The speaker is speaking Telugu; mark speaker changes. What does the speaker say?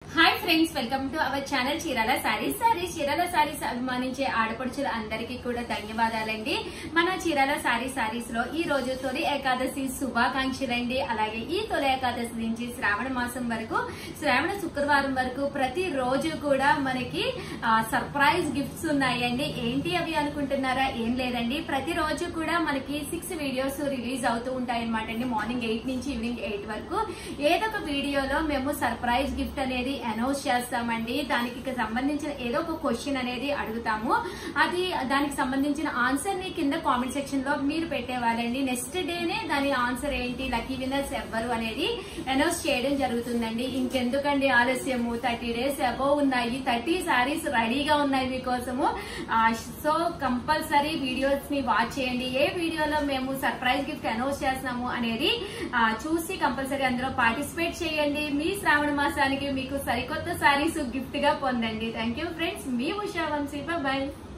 Speaker 1: hi friends welcome to our channel Chirala saris saris Chirala saris అభిమానించే ఆడపడుచుల అందరికీ కూడా ధన్యవాదాలండి మన చీరాల సారీ సారీస్ లో ఈ రోజు తొలి ఏకాదశి శుభాకాంక్షలండి అలాగే ఈ తొలి ఏకాదశి నుంచి శ్రావణ మాసం వరకు శ్రావణ శుక్రవారం వరకు ప్రతి రోజు కూడా మనకి ఆ, సర్ప్రైజ్ గిఫ్ట్స్ ఉన్నాయండి ఏంటి అవి అనుకుంటున్నారా ఏం లేదండి ప్రతి రోజు కూడా మనకి సిక్స్ వీడియోస్ రిలీజ్ అవుతూ ఉంటాయి అనమాట అండి మార్నింగ్ ఎయిట్ నుంచి ఈవినింగ్ ఎయిట్ వరకు ఏదో ఒక వీడియోలో మేము సర్ప్రైజ్ గిఫ్ట్ అనేది అనౌన్స్ చేస్తామండి దానికి సంబంధించిన ఏదో ఒక క్వశ్చన్ అనేది అడుగుతాము అది దానికి సంబంధించిన ఆన్సర్ ని కింద కామెంట్ సెక్షన్ లో మీరు పెట్టేవాళ్ళండి నెక్స్ట్ డేనే దాని ఆన్సర్ ఏంటి లక్కీ విన్నర్స్ ఎవ్వరు అనేది అనౌన్స్ చేయడం జరుగుతుందండి ఇంకెందుకండి ఆలస్యము థర్టీ డేస్ అబోవ్ ఉన్నాయి థర్టీ సారీస్ రెడీగా ఉన్నాయి మీకోసము సో కంపల్సరీ వీడియోస్ ని వాచ్ చేయండి ఏ వీడియోలో మేము సర్ప్రైజ్ గిఫ్ట్ అనౌన్స్ చేస్తున్నాము అనేది ఆ, చూసి కంపల్సరీ అందులో పార్టిసిపేట్ చేయండి మీ శ్రావణ మాసానికి మీకు సరికొత్త సారీస్ గిఫ్ట్ గా పొందండి థ్యాంక్ యూ ఫ్రెండ్స్ మీ ఉషా వంశీ బాయ్